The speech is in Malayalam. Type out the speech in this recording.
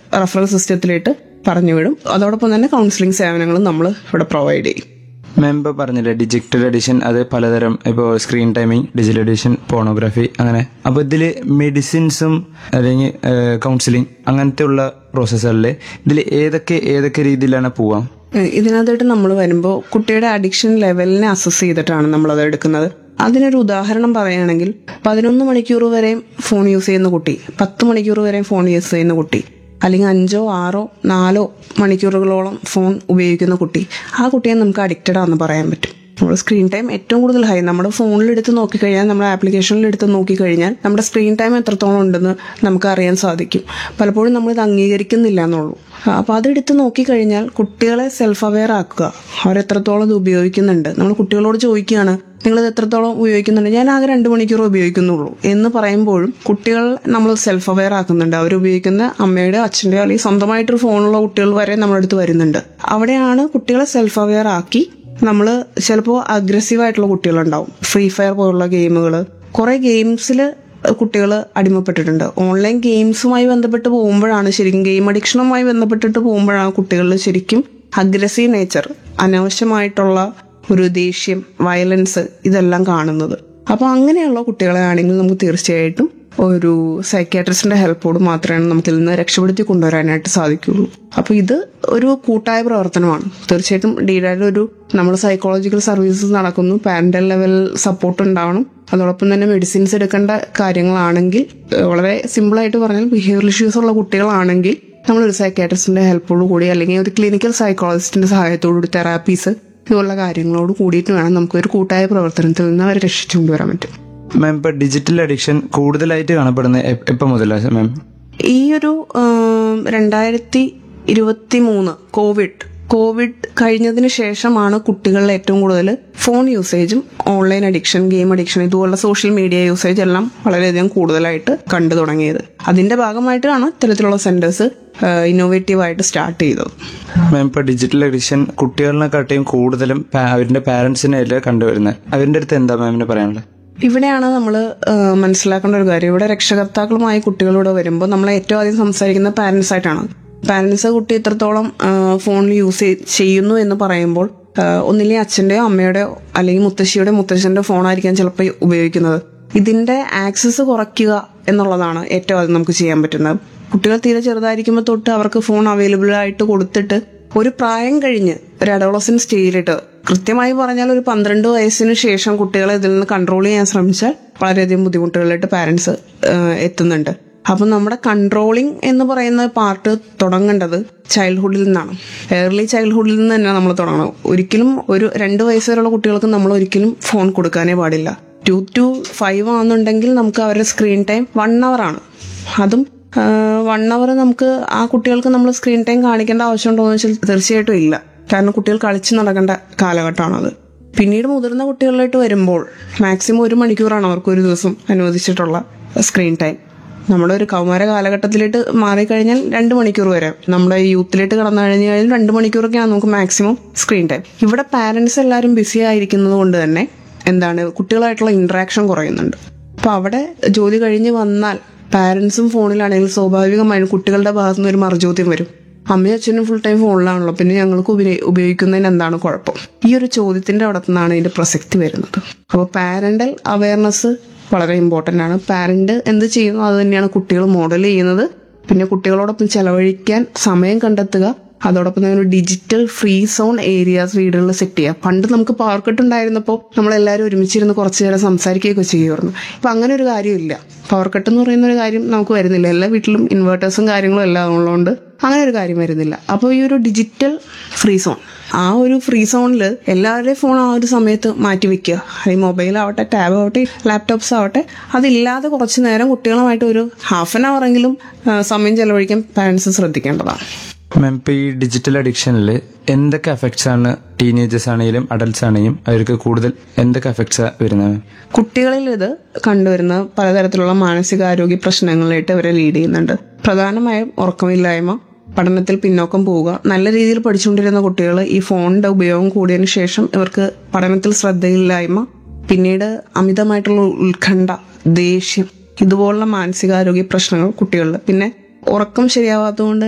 റഫറൽ സിസ്റ്റത്തിലിട്ട് പറഞ്ഞു വിടും അതോടൊപ്പം തന്നെ കൗൺസിലിംഗ് സേവനങ്ങളും നമ്മൾ ഇവിടെ പ്രൊവൈഡ് ചെയ്യും മെമ്പർ പറഞ്ഞില്ലേ ഡിജിറ്റൽ എഡിഷൻ അത് പലതരം ഇപ്പോൾ screen timing digital edition pornography അങ്ങനെ അപ്പോൾ ഇതിൽ മെഡിസിൻസും അല്ലെങ്കിൽ കൗൺസിലിംഗ് അങ്ങനത്തെ ഉള്ള പ്രോസസ്സറിൽ ഇതിൽ ഏതൊക്കെ ഏതൊക്കെ രീതിയിലാണ് പോവാം ഏഹ് ഇതിനകത്തായിട്ട് നമ്മൾ വരുമ്പോൾ കുട്ടിയുടെ അഡിക്ഷൻ ലെവലിനെ അസസ് ചെയ്തിട്ടാണ് നമ്മളത് എടുക്കുന്നത് അതിനൊരു ഉദാഹരണം പറയുകയാണെങ്കിൽ പതിനൊന്ന് മണിക്കൂർ വരെയും ഫോൺ യൂസ് ചെയ്യുന്ന കുട്ടി പത്ത് മണിക്കൂർ വരെയും ഫോൺ യൂസ് ചെയ്യുന്ന കുട്ടി അല്ലെങ്കിൽ അഞ്ചോ ആറോ നാലോ മണിക്കൂറുകളോളം ഫോൺ ഉപയോഗിക്കുന്ന കുട്ടി ആ കുട്ടിയെ നമുക്ക് അഡിക്റ്റഡ് ആണെന്ന് പറയാൻ പറ്റും നമ്മൾ സ്ക്രീൻ ടൈം ഏറ്റവും കൂടുതൽ ഹൈ നമ്മുടെ ഫോണിൽ എടുത്ത് നോക്കിക്കഴിഞ്ഞാൽ നമ്മുടെ ആപ്ലിക്കേഷനിൽ എടുത്ത് നോക്കിക്കഴിഞ്ഞാൽ നമ്മുടെ സ്ക്രീൻ ടൈം എത്രത്തോളം ഉണ്ടെന്ന് നമുക്ക് അറിയാൻ സാധിക്കും പലപ്പോഴും നമ്മളിത് അംഗീകരിക്കുന്നില്ല എന്നുള്ളൂ അപ്പോൾ അതെടുത്ത് നോക്കിക്കഴിഞ്ഞാൽ കുട്ടികളെ സെൽഫ് അവെയർ ആക്കുക അവരെത്രത്തോളം ഇത് ഉപയോഗിക്കുന്നുണ്ട് നമ്മൾ കുട്ടികളോട് ചോദിക്കുകയാണ് നിങ്ങളിത് എത്രത്തോളം ഉപയോഗിക്കുന്നുണ്ട് ഞാൻ ആകെ രണ്ട് മണിക്കൂർ ഉപയോഗിക്കുന്നുള്ളൂ എന്ന് പറയുമ്പോഴും കുട്ടികൾ നമ്മൾ സെൽഫ് അവെയർ ആക്കുന്നുണ്ട് അവർ ഉപയോഗിക്കുന്ന അമ്മയുടെ അച്ഛൻ്റെയോ അല്ലെങ്കിൽ സ്വന്തമായിട്ടൊരു ഫോണുള്ള കുട്ടികൾ വരെ നമ്മളടുത്ത് വരുന്നുണ്ട് അവിടെയാണ് കുട്ടികളെ സെൽഫ് അവെയർ ആക്കി നമ്മൾ ചിലപ്പോൾ അഗ്രസീവായിട്ടുള്ള കുട്ടികളുണ്ടാവും ഫ്രീ ഫയർ പോലുള്ള ഗെയിമുകൾ കുറേ ഗെയിംസിൽ കുട്ടികൾ അടിമപ്പെട്ടിട്ടുണ്ട് ഓൺലൈൻ ഗെയിംസുമായി ബന്ധപ്പെട്ട് പോകുമ്പോഴാണ് ശരിക്കും ഗെയിം അഡിക്ഷനുമായി ബന്ധപ്പെട്ടിട്ട് പോകുമ്പോഴാണ് കുട്ടികളിൽ ശരിക്കും അഗ്രസീവ് നേച്ചർ അനാവശ്യമായിട്ടുള്ള ഒരു ദേഷ്യം വയലൻസ് ഇതെല്ലാം കാണുന്നത് അപ്പോൾ അങ്ങനെയുള്ള കുട്ടികളെ ആണെങ്കിൽ നമുക്ക് തീർച്ചയായിട്ടും ഒരു സൈക്യാട്രിസ്റ്റിന്റെ ഹെൽപ്പോട് മാത്രമേ നമുക്ക് ഇതിൽ നിന്ന് രക്ഷപ്പെടുത്തി കൊണ്ടുവരാനായിട്ട് സാധിക്കുള്ളൂ അപ്പോൾ ഇത് ഒരു കൂട്ടായ പ്രവർത്തനമാണ് തീർച്ചയായിട്ടും ഡീഡായുടെ ഒരു നമ്മൾ സൈക്കോളജിക്കൽ സർവീസസ് നടക്കുന്നു പാരന്റൽ ലെവൽ സപ്പോർട്ട് ഉണ്ടാവണം അതോടൊപ്പം തന്നെ മെഡിസിൻസ് എടുക്കേണ്ട കാര്യങ്ങളാണെങ്കിൽ ഏഹ് വളരെ സിമ്പിളായിട്ട് പറഞ്ഞാൽ ബിഹേവിയർ ഇഷ്യൂസ് ഉള്ള കുട്ടികളാണെങ്കിൽ നമ്മളൊരു സൈക്യാട്രിസ്റ്റിന്റെ ഹെൽപ്പോട് കൂടി അല്ലെങ്കിൽ ഒരു ക്ലിനിക്കൽ സൈക്കോളജിസ്റ്റിന്റെ സഹായത്തോടു കൂടി തെറാപ്പീസ് ഇതുപോലുള്ള കാര്യങ്ങളോട് കൂടിയിട്ട് വേണം നമുക്ക് ഒരു കൂട്ടായ പ്രവർത്തനത്തിൽ നിന്ന് അവരെ രക്ഷിച്ചു കൊണ്ടുവരാൻ പറ്റും മാം ഇപ്പൊ ഡിജിറ്റൽ അഡിക്ഷൻ കൂടുതലായിട്ട് കാണപ്പെടുന്നത് എ- എപ്പം മുതലാണ് മാം ഈ ഒരു ആം, രണ്ടായിരത്തി ഇരുപത്തി മൂന്ന് കോവിഡ് കോവിഡ് കഴിഞ്ഞതിന് ശേഷമാണ് കുട്ടികളിൽ ഏറ്റവും കൂടുതൽ ഫോൺ യൂസേജും ഓൺലൈൻ അഡിക്ഷൻ ഗെയിം അഡിക്ഷൻ ഇതുപോലുള്ള സോഷ്യൽ മീഡിയ യൂസേജ് എല്ലാം വളരെയധികം കൂടുതലായിട്ട് കണ്ടു തുടങ്ങിയത് അതിന്റെ ഭാഗമായിട്ടാണ് ഇത്തരത്തിലുള്ള സെന്റേഴ്സ് ഇന്നോവേറ്റീവ് ആയിട്ട് സ്റ്റാർട്ട് ചെയ്തത് മാം ഇപ്പൊ ഡിജിറ്റൽ അഡിക്ഷൻ കുട്ടികളിനെക്കാട്ടിയും കൂടുതലും പാ- അവരുടെ പാരന്റ്സിനെ കണ്ടുവരുന്നത് അവരുടെ അടുത്ത് എന്താ മാമിന് പറയാനുള്ളത് ഇവിടെയാണ് നമ്മൾ മനസ്സിലാക്കേണ്ട ഒരു കാര്യം ഇവിടെ രക്ഷകർത്താക്കളുമായി കുട്ടികളിവിടെ വരുമ്പോൾ നമ്മൾ ഏറ്റവും ആദ്യം സംസാരിക്കുന്ന പാരന്റ്സ് ആയിട്ടാണ് പാരന്റ്സ് കുട്ടി എത്രത്തോളം ഫോണിൽ യൂസ് ചെയ്യുന്നു എന്ന് പറയുമ്പോൾ ആ, ഒന്നില്ലെങ്കിൽ അച്ഛൻ്റെയോ അമ്മയുടെയോ അല്ലെങ്കിൽ മുത്തശ്ശിയുടെ മുത്തശ്ശന്റെ ഫോണായിരിക്കാം ചിലപ്പോൾ ഉപയോഗിക്കുന്നത് ഇതിന്റെ ആക്സസ് കുറയ്ക്കുക എന്നുള്ളതാണ് ഏറ്റവും ആദ്യം നമുക്ക് ചെയ്യാൻ പറ്റുന്നത് കുട്ടികൾ തീരെ ചെറുതായിരിക്കുമ്പോൾ തൊട്ട് അവർക്ക് ഫോൺ അവൈലബിൾ ആയിട്ട് കൊടുത്തിട്ട് ഒരു പ്രായം കഴിഞ്ഞ് ഒരു അഡോളസൻ സ്റ്റേജിലിട്ട് കൃത്യമായി പറഞ്ഞാൽ ഒരു പന്ത്രണ്ട് വയസ്സിന് ശേഷം കുട്ടികളെ ഇതിൽ നിന്ന് കൺട്രോൾ ചെയ്യാൻ ശ്രമിച്ചാൽ വളരെയധികം ബുദ്ധിമുട്ടുകളിലായിട്ട് പാരന്റ്സ് എത്തുന്നുണ്ട് അപ്പം നമ്മുടെ കൺട്രോളിങ് എന്ന് പറയുന്ന പാർട്ട് തുടങ്ങേണ്ടത് ചൈൽഡ്ഹുഡിൽ നിന്നാണ് ഏർലി ചൈൽഡ്ഹുഡിൽ നിന്ന് തന്നെ നമ്മൾ തുടങ്ങണം ഒരിക്കലും ഒരു രണ്ട് വയസ്സ് വരെയുള്ള കുട്ടികൾക്ക് നമ്മൾ ഒരിക്കലും ഫോൺ കൊടുക്കാനേ പാടില്ല ടു ടു ഫൈവ് ആണെന്നുണ്ടെങ്കിൽ നമുക്ക് അവരുടെ സ്ക്രീൻ ടൈം വൺ അവർ ആണ് അതും വൺ അവർ നമുക്ക് ആ കുട്ടികൾക്ക് നമ്മൾ സ്ക്രീൻ ടൈം കാണിക്കേണ്ട ആവശ്യമുണ്ടോ എന്ന് വെച്ചാൽ തീർച്ചയായിട്ടും ഇല്ല കാരണം കുട്ടികൾ കളിച്ച് നടക്കേണ്ട കാലഘട്ടമാണത് പിന്നീട് മുതിർന്ന കുട്ടികളിലോട്ട് വരുമ്പോൾ മാക്സിമം ഒരു മണിക്കൂറാണ് അവർക്ക് ഒരു ദിവസം അനുവദിച്ചിട്ടുള്ള സ്ക്രീൻ ടൈം നമ്മുടെ ഒരു കൗമാര കാലഘട്ടത്തിലേക്ക് മാറിക്കഴിഞ്ഞാൽ രണ്ട് മണിക്കൂർ വരെ നമ്മുടെ യൂത്തിലേക്ക് കടന്നു കഴിഞ്ഞു കഴിഞ്ഞാൽ രണ്ട് മണിക്കൂറൊക്കെയാണ് നമുക്ക് മാക്സിമം സ്ക്രീൻ ടൈം ഇവിടെ പാരന്റ്സ് എല്ലാവരും ബിസി ആയിരിക്കുന്നത് കൊണ്ട് തന്നെ എന്താണ് കുട്ടികളായിട്ടുള്ള ഇന്ററാക്ഷൻ കുറയുന്നുണ്ട് അപ്പൊ അവിടെ ജോലി കഴിഞ്ഞ് വന്നാൽ പാരന്റ്സും ഫോണിലാണെങ്കിൽ സ്വാഭാവികമായും കുട്ടികളുടെ ഭാഗത്തുനിന്ന് ഒരു മറുചോദ്യം വരും അമ്മയും അച്ഛനും ഫുൾ ടൈം ഫോണിലാണല്ലോ പിന്നെ ഞങ്ങൾക്ക് ഉപരി- ഉപയോഗിക്കുന്നതിന് എന്താണ് കുഴപ്പം ഈ ഒരു ചോദ്യത്തിന്റെ അവിടെ നിന്നാണ് ഇതിന്റെ പ്രസക്തി വരുന്നത് അപ്പോൾ പാരന്റൽ അവയർനെസ് വളരെ ഇമ്പോർട്ടന്റ് ആണ് പാരന്റ് എന്ത് ചെയ്യുന്നു അത് തന്നെയാണ് കുട്ടികൾ മോഡൽ ചെയ്യുന്നത് പിന്നെ കുട്ടികളോടൊപ്പം ചെലവഴിക്കാൻ സമയം കണ്ടെത്തുക അതോടൊപ്പം തന്നെ ഒരു ഡിജിറ്റൽ ഫ്രീ സോൺ ഏരിയാസ് വീടുകളിൽ സെറ്റ് ചെയ്യുക പണ്ട് നമുക്ക് പവർ കട്ട് ഉണ്ടായിരുന്നപ്പോൾ നമ്മളെല്ലാവരും ഒരുമിച്ചിരുന്ന് കുറച്ചു നേരം സംസാരിക്കുകയൊക്കെ ചെയ്യുമായിരുന്നു ഇപ്പൊ അങ്ങനെ ഒരു കാര്യമില്ല പവർ കട്ട് എന്ന് പറയുന്ന ഒരു കാര്യം നമുക്ക് വരുന്നില്ല എല്ലാ വീട്ടിലും ഇൻവേർട്ടേഴ്സും കാര്യങ്ങളും എല്ലാം ഉള്ളതുകൊണ്ട് അങ്ങനെ ഒരു കാര്യം വരുന്നില്ല അപ്പോൾ ഈ ഒരു ഡിജിറ്റൽ ഫ്രീ സോൺ ആ ഒരു ഫ്രീ സോണിൽ എല്ലാവരുടെയും ഫോൺ ആ ഒരു സമയത്ത് മാറ്റി വെക്കുക ഈ മൊബൈൽ ആവട്ടെ ടാബ് ആവട്ടെ ലാപ്ടോപ്സ് ആവട്ടെ അതില്ലാതെ കുറച്ച് നേരം കുട്ടികളുമായിട്ട് ഒരു ഹാഫ് ആൻ അവർ എങ്കിലും ആ, സമയം ചെലവഴിക്കാൻ പാരൻസ് ശ്രദ്ധിക്കേണ്ടതാണ് മാം ഇപ്പൊ ഈ ഡിജിറ്റൽ അഡിക്ഷനിൽ എന്തൊക്കെ എഫക്ട്സ് ആണ് ടീനേജേഴ്സ് ആണെങ്കിലും അഡൽട്സ് ആണെങ്കിലും അവർക്ക് കൂടുതൽ എന്തൊക്കെ എഫക്ട്സ് വരുന്നത് മാം കുട്ടികളിൽ ഇത് കണ്ടുവരുന്ന പലതരത്തിലുള്ള മാനസികാരോഗ്യ പ്രശ്നങ്ങളിലായിട്ട് അവരെ ലീഡ് ചെയ്യുന്നുണ്ട് പ്രധാനമായും ഉറക്കമില്ലായ്മ പഠനത്തിൽ പിന്നോക്കം പോവുക നല്ല രീതിയിൽ പഠിച്ചുകൊണ്ടിരുന്ന കുട്ടികൾ ഈ ഫോണിന്റെ ഉപയോഗം കൂടിയതിനു ശേഷം ഇവർക്ക് പഠനത്തിൽ ശ്രദ്ധയില്ലായ്മ പിന്നീട് അമിതമായിട്ടുള്ള ഉത്കണ്ഠ ദേഷ്യം ഇതുപോലുള്ള മാനസികാരോഗ്യ പ്രശ്നങ്ങൾ കുട്ടികളിൽ പിന്നെ ഉറക്കം ശരിയാവാത്തതുകൊണ്ട്